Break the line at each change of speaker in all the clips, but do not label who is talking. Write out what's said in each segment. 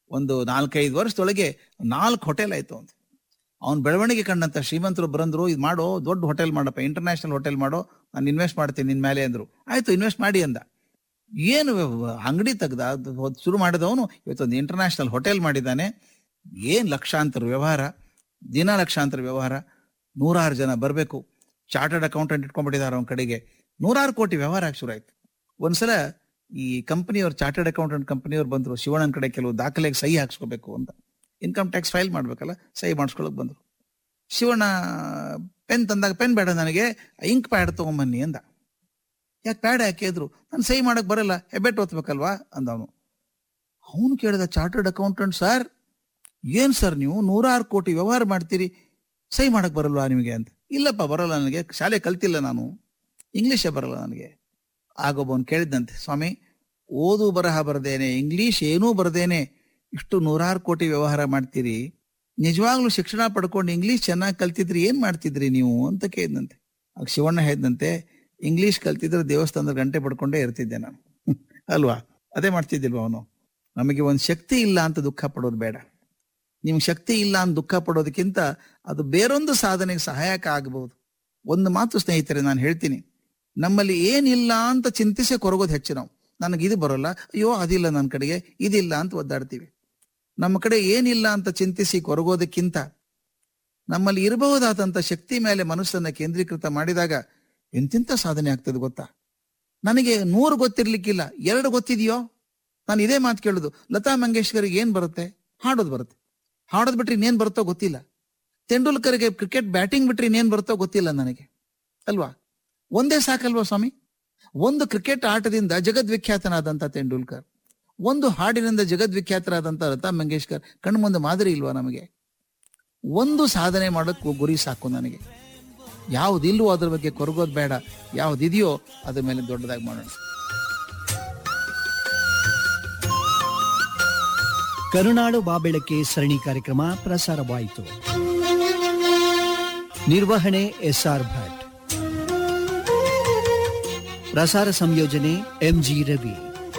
ಒಂದು ನಾಲ್ಕೈದು ವರ್ಷದೊಳಗೆ ನಾಲ್ಕು ಹೋಟೆಲ್ ಆಯ್ತು ಅಂತ ಅವ್ನ ಬೆಳವಣಿಗೆ ಕಂಡಂತ ಶ್ರೀಮಂತರು ಬರಂದ್ರು ಇದು ಮಾಡೋ ದೊಡ್ಡ ಹೋಟೆಲ್ ಮಾಡಪ್ಪ ಇಂಟರ್ನ್ಯಾಷನಲ್ ಹೋಟೆಲ್ ಮಾಡೋ ನಾನು ಇನ್ವೆಸ್ಟ್ ಮಾಡ್ತೀನಿ ನಿನ್ ಮೇಲೆ ಅಂದ್ರು ಆಯ್ತು ಇನ್ವೆಸ್ಟ್ ಮಾಡಿ ಅಂದ ಏನು ವ್ಯವ- ಅಂಗಡಿ ತೆಗ್ದ ಅದು ಹೋದ್ ಶುರು ಮಾಡಿದವನು ಇವತ್ತೊಂದು ಇಂಟರ್ನ್ಯಾಷನಲ್ ಹೋಟೆಲ್ ಮಾಡಿದ್ದಾನೆ ಏನ್ ಲಕ್ಷಾಂತರ ವ್ಯವಹಾರ ದಿನ ಲಕ್ಷಾಂತರ ವ್ಯವಹಾರ ನೂರಾರು ಜನ ಬರಬೇಕು ಚಾರ್ಟರ್ಡ್ ಅಕೌಂಟೆಂಟ್ ಇಟ್ಕೊಂಡ್ಬಿಟ್ಟಿದ್ದಾರೆ ಅವನ ಕಡೆಗೆ ನೂರಾರು ಕೋಟಿ ವ್ಯವಹಾರ ಆಗಿ ಶುರು ಆಯ್ತು ಒಂದ್ಸಲ ಈ ಕಂಪನಿಯವ್ರು ಚಾರ್ಟರ್ಡ್ ಅಕೌಂಟೆಂಟ್ ಕಂಪನಿಯವ್ರು ಬಂದ್ರು ಶಿವಣ್ಣನ ಕಡೆ ಕೆಲವು ದಾಖಲೆಗೆ ಸಹಿ ಹಾಕ್ಸ್ಕೋಬೇಕು ಅಂತ ಇನ್ಕಮ್ ಟ್ಯಾಕ್ಸ್ ಫೈಲ್ ಮಾಡ್ಬೇಕಲ್ಲ ಸಹಿ ಮಾಡಿಸ್ಕೊಳಕ್ ಬಂದ್ರು ಶಿವಣ್ಣ ಪೆನ್ ತಂದಾಗ ಪೆನ್ ಬೇಡ ನನಗೆ ಇಂಕ್ ಪ್ಯಾಡ್ ತಗೊಂಬನ್ನಿ ಅಂದ ಯಾಕೆ ಪ್ಯಾಡ್ ಹಾಕಿದ್ರು ನಾನು ಸಹಿ ಮಾಡಕ್ ಬರಲ್ಲ ಹೆಬ್ಬೆಟ್ ಓದ್ಬೇಕಲ್ವಾ ಅಂದ ಅವನು ಅವನು ಕೇಳಿದ ಚಾರ್ಟರ್ಡ್ ಅಕೌಂಟೆಂಟ್ ಸರ್ ಏನ್ ಸರ್ ನೀವು ನೂರಾರು ಕೋಟಿ ವ್ಯವಹಾರ ಮಾಡ್ತೀರಿ ಸಹಿ ಮಾಡಕ್ ಬರಲ್ವಾ ನಿಮಗೆ ಅಂತ ಇಲ್ಲಪ್ಪ ಬರಲ್ಲ ನನಗೆ ಶಾಲೆ ಕಲ್ತಿಲ್ಲ ನಾನು ಇಂಗ್ಲಿಷೇ ಬರಲ್ಲ ನನಗೆ ಆಗೊಬ್ಬವನು ಕೇಳಿದ್ದಂತೆ ಸ್ವಾಮಿ ಓದು ಬರಹ ಬರದೇನೆ ಇಂಗ್ಲಿಷ್ ಏನೂ ಬರದೇನೆ ಇಷ್ಟು ನೂರಾರು ಕೋಟಿ ವ್ಯವಹಾರ ಮಾಡ್ತೀರಿ ನಿಜವಾಗ್ಲೂ ಶಿಕ್ಷಣ ಪಡ್ಕೊಂಡು ಇಂಗ್ಲಿಷ್ ಚೆನ್ನಾಗಿ ಕಲ್ತಿದ್ರಿ ಏನ್ ಮಾಡ್ತಿದ್ರಿ ನೀವು ಅಂತ ಕೇಳಿದಂತೆ ಆಗ ಶಿವಣ್ಣ ಹೇಳಿದಂತೆ ಇಂಗ್ಲಿಷ್ ಕಲ್ತಿದ್ರೆ ದೇವಸ್ಥಾನದ ಗಂಟೆ ಪಡ್ಕೊಂಡೇ ಇರ್ತಿದ್ದೆ ನಾನು ಅಲ್ವಾ ಅದೇ ಮಾಡ್ತಿದ್ದಿಲ್ವಾ ಅವನು ನಮಗೆ ಒಂದು ಶಕ್ತಿ ಇಲ್ಲ ಅಂತ ದುಃಖ ಪಡೋದು ಬೇಡ ನಿಮ್ಗೆ ಶಕ್ತಿ ಇಲ್ಲ ಅಂತ ದುಃಖ ಪಡೋದಕ್ಕಿಂತ ಅದು ಬೇರೊಂದು ಸಾಧನೆಗೆ ಸಹಾಯಕ ಆಗಬಹುದು ಒಂದು ಮಾತು ಸ್ನೇಹಿತರೆ ನಾನು ಹೇಳ್ತೀನಿ ನಮ್ಮಲ್ಲಿ ಏನಿಲ್ಲ ಅಂತ ಚಿಂತಿಸಿ ಕೊರಗೋದು ಹೆಚ್ಚು ನಾವು ನನಗೆ ಇದು ಬರೋಲ್ಲ ಅಯ್ಯೋ ಅದಿಲ್ಲ ನನ್ನ ಕಡೆಗೆ ಇದಿಲ್ಲ ಅಂತ ಒದ್ದಾಡ್ತೀವಿ ನಮ್ಮ ಕಡೆ ಏನಿಲ್ಲ ಅಂತ ಚಿಂತಿಸಿ ಕೊರಗೋದಕ್ಕಿಂತ ನಮ್ಮಲ್ಲಿ ಇರಬಹುದಾದಂತ ಶಕ್ತಿ ಮೇಲೆ ಮನಸ್ಸನ್ನ ಕೇಂದ್ರೀಕೃತ ಮಾಡಿದಾಗ ಎಂತೆಂತ ಸಾಧನೆ ಆಗ್ತದೆ ಗೊತ್ತಾ ನನಗೆ ನೂರು ಗೊತ್ತಿರ್ಲಿಕ್ಕಿಲ್ಲ ಎರಡು ಗೊತ್ತಿದೆಯೋ ನಾನು ಇದೇ ಮಾತು ಕೇಳುದು ಲತಾ ಮಂಗೇಶ್ಕರ್ಗೆ ಏನ್ ಬರುತ್ತೆ ಹಾಡೋದು ಬರುತ್ತೆ ಹಾಡೋದ್ ಬಿಟ್ರೆ ಇನ್ನೇನ್ ಬರುತ್ತೋ ಗೊತ್ತಿಲ್ಲ ತೆಂಡೂಲ್ಕರ್ಗೆ ಕ್ರಿಕೆಟ್ ಬ್ಯಾಟಿಂಗ್ ಬಿಟ್ರೆ ಇನ್ನೇನ್ ಬರುತ್ತೋ ಗೊತ್ತಿಲ್ಲ ನನಗೆ ಅಲ್ವಾ ಒಂದೇ ಸಾಕಲ್ವಾ ಸ್ವಾಮಿ ಒಂದು ಕ್ರಿಕೆಟ್ ಆಟದಿಂದ ಜಗದ್ವಿಖ್ಯಾತನಾದಂತ ತೆಂಡೂಲ್ಕರ್ ಒಂದು ಹಾಡಿನಿಂದ ಜಗದ್ವಿಖ್ಯಾತರಾದಂತ ಲತಾ ಮಂಗೇಶ್ಕರ್ ಕಣ್ಣು ಮುಂದೆ ಮಾದರಿ ಇಲ್ವಾ ನಮಗೆ ಒಂದು ಸಾಧನೆ ಮಾಡೋಕ್ಕೂ ಗುರಿ ಸಾಕು ನನಗೆ ಯಾವುದಿಲ್ವೋ ಅದ್ರ ಬಗ್ಗೆ ಕೊರಗೋದು ಬೇಡ ಯಾವುದಿದೆಯೋ ಅದ್ರ ಮೇಲೆ ದೊಡ್ಡದಾಗಿ ಮಾಡೋಣ
ಕರುನಾಡು ಬಾಬೆಳಕೆ ಸರಣಿ ಕಾರ್ಯಕ್ರಮ ಪ್ರಸಾರವಾಯಿತು ನಿರ್ವಹಣೆ ಎಸ್ಆರ್ ಭಟ್ ಪ್ರಸಾರ ಸಂಯೋಜನೆ ಎಂಜಿ ರವಿ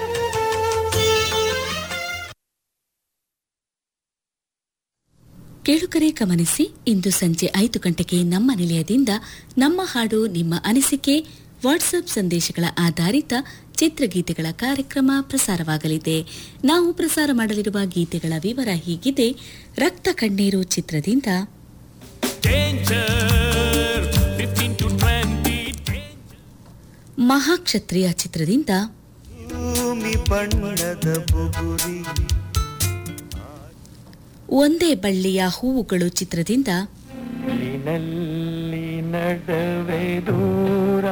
ಕೇಳುಗರೆ ಗಮನಿಸಿ ಇಂದು ಸಂಜೆ ಐದು ಗಂಟೆಗೆ ನಮ್ಮ ನಿಲಯದಿಂದ ನಮ್ಮ ಹಾಡು ನಿಮ್ಮ ಅನಿಸಿಕೆ ವಾಟ್ಸ್ಆಪ್ ಸಂದೇಶಗಳ ಆಧಾರಿತ ಚಿತ್ರಗೀತೆಗಳ ಕಾರ್ಯಕ್ರಮ ಪ್ರಸಾರವಾಗಲಿದೆ ನಾವು ಪ್ರಸಾರ ಮಾಡಲಿರುವ ಗೀತೆಗಳ ವಿವರ ಹೀಗಿದೆ ರಕ್ತ ಕಣ್ಣೀರು ಚಿತ್ರದಿಂದ
Danger, 15 to 20.
ಮಹಾಕ್ಷತ್ರಿಯ ಚಿತ್ರದಿಂದ
ಭೂಮಿ ಬಣ್ಣದ ಬುಗುರಿ
ಒಂದೇ ಬಳ್ಳಿಯ ಹೂವುಗಳು ಚಿತ್ರದಿಂದ
ನಲ್ಲಿ ನಡುವೆ ದೂರ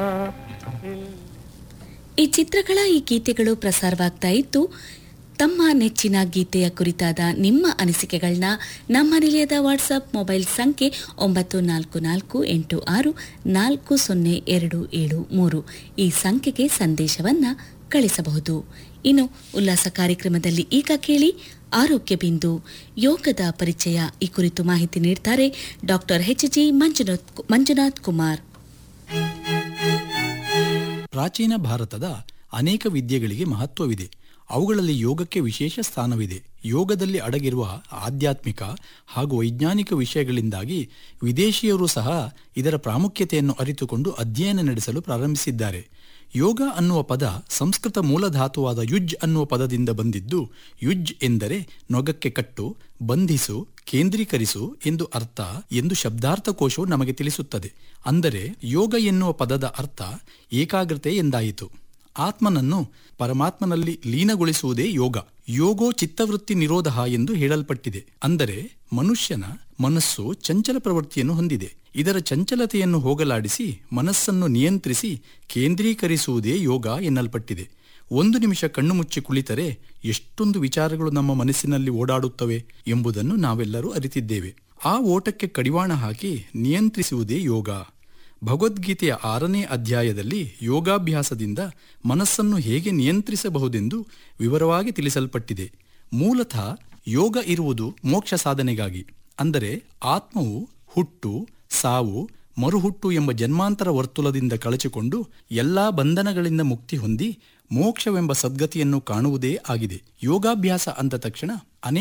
ಈ ಚಿತ್ರಗಳ ಈ ಗೀತೆಗಳು ಪ್ರಸಾರವಾಗ್ತಾ ಇದ್ದು ತಮ್ಮ ನೆಚ್ಚಿನ ಗೀತೆಯ ಕುರಿತಾದ ನಿಮ್ಮ ಅನಿಸಿಕೆಗಳನ್ನ ನಮ್ಮ ನಿಲಯದ ವಾಟ್ಸ್ಆಪ್ ಮೊಬೈಲ್ ಸಂಖ್ಯೆ ಒಂಬತ್ತು ನಾಲ್ಕು ನಾಲ್ಕು ಎಂಟು ಆರು ನಾಲ್ಕು ಸೊನ್ನೆ ಎರಡು ಏಳು ಮೂರು ಈ ಸಂಖ್ಯೆಗೆ ಸಂದೇಶವನ್ನ ಕಳಿಸಬಹುದು ಇನ್ನು ಉಲ್ಲಾಸ ಕಾರ್ಯಕ್ರಮದಲ್ಲಿ ಈಗ ಕೇಳಿ ಆರೋಗ್ಯ ಬಿಂದು ಯೋಗದ ಪರಿಚಯ ಈ ಕುರಿತು ಮಾಹಿತಿ ನೀಡ್ತಾರೆ doctor H G Manjunath Manjunath Kumar
ಪ್ರಾಚೀನ ಭಾರತದ ಅನೇಕ ವಿದ್ಯೆಗಳಿಗೆ ಮಹತ್ವವಿದೆ ಅವುಗಳಲ್ಲಿ ಯೋಗಕ್ಕೆ ವಿಶೇಷ ಸ್ಥಾನವಿದೆ ಯೋಗದಲ್ಲಿ ಅಡಗಿರುವ ಆಧ್ಯಾತ್ಮಿಕ ಹಾಗೂ ವೈಜ್ಞಾನಿಕ ವಿಷಯಗಳಿಂದಾಗಿ ವಿದೇಶಿಯರು ಸಹ ಇದರ ಪ್ರಾಮುಖ್ಯತೆಯನ್ನು ಅರಿತುಕೊಂಡು ಅಧ್ಯಯನ ನಡೆಸಲು ಪ್ರಾರಂಭಿಸಿದ್ದಾರೆ ಯೋಗ ಅನ್ನುವ ಪದ ಸಂಸ್ಕೃತ ಮೂಲಧಾತುವಾದ ಯುಜ್ ಅನ್ನುವ ಪದದಿಂದ ಬಂದಿದ್ದು ಯುಜ್ ಎಂದರೆ ನೊಗಕ್ಕೆ ಕಟ್ಟು ಬಂಧಿಸು ಕೇಂದ್ರೀಕರಿಸು ಎಂದು ಅರ್ಥ ಎಂದು ಶಬ್ದಾರ್ಥ ಕೋಶವು ನಮಗೆ ತಿಳಿಸುತ್ತದೆ ಅಂದರೆ ಯೋಗ ಎನ್ನುವ ಪದದ ಅರ್ಥ ಏಕಾಗ್ರತೆ ಎಂದಾಯಿತು ಆತ್ಮನನ್ನು ಪರಮಾತ್ಮನಲ್ಲಿ ಲೀನಗೊಳಿಸುವುದೇ ಯೋಗ ಯೋಗೋ ಚಿತ್ತವೃತ್ತಿ ನಿರೋಧ ಎಂದು ಹೇಳಲ್ಪಟ್ಟಿದೆ ಅಂದರೆ ಮನುಷ್ಯನ ಮನಸ್ಸು ಚಂಚಲ ಪ್ರವೃತ್ತಿಯನ್ನು ಹೊಂದಿದೆ ಇದರ ಚಂಚಲತೆಯನ್ನು ಹೋಗಲಾಡಿಸಿ ಮನಸ್ಸನ್ನು ನಿಯಂತ್ರಿಸಿ ಕೇಂದ್ರೀಕರಿಸುವುದೇ ಯೋಗ ಎನ್ನಲ್ಪಟ್ಟಿದೆ ಒಂದು ನಿಮಿಷ ಕಣ್ಣು ಮುಚ್ಚಿ ಕುಳಿತರೆ ಎಷ್ಟೊಂದು ವಿಚಾರಗಳು ನಮ್ಮ ಮನಸ್ಸಿನಲ್ಲಿ ಓಡಾಡುತ್ತವೆ ಎಂಬುದನ್ನು ನಾವೆಲ್ಲರೂ ಅರಿತಿದ್ದೇವೆ ಆ ಓಟಕ್ಕೆ ಕಡಿವಾಣ ಹಾಕಿ ನಿಯಂತ್ರಿಸುವುದೇ ಯೋಗ ಭಗವದ್ಗೀತೆಯ ಆರನೇ ಅಧ್ಯಾಯದಲ್ಲಿ ಯೋಗಾಭ್ಯಾಸದಿಂದ ಮನಸ್ಸನ್ನು ಹೇಗೆ ನಿಯಂತ್ರಿಸಬಹುದೆಂದು ವಿವರವಾಗಿ ತಿಳಿಸಲ್ಪಟ್ಟಿದೆ ಮೂಲತಃ ಯೋಗ ಇರುವುದು ಮೋಕ್ಷ ಸಾಧನೆಗಾಗಿ ಅಂದರೆ ಆತ್ಮವು ಹುಟ್ಟು ಸಾವು ಮರುಹುಟ್ಟು ಎಂಬ ಜನ್ಮಾಂತರ ವರ್ತುಲದಿಂದ ಕಳಚಿಕೊಂಡು ಎಲ್ಲಾ ಬಂಧನಗಳಿಂದ ಮುಕ್ತಿ ಹೊಂದಿ ಮೋಕ್ಷವೆಂಬ ಸದ್ಗತಿಯನ್ನು ಕಾಣುವುದೇ ಆಗಿದೆ ಯೋಗಾಭ್ಯಾಸ ಅಂದ ತಕ್ಷಣ ಅನೇಕ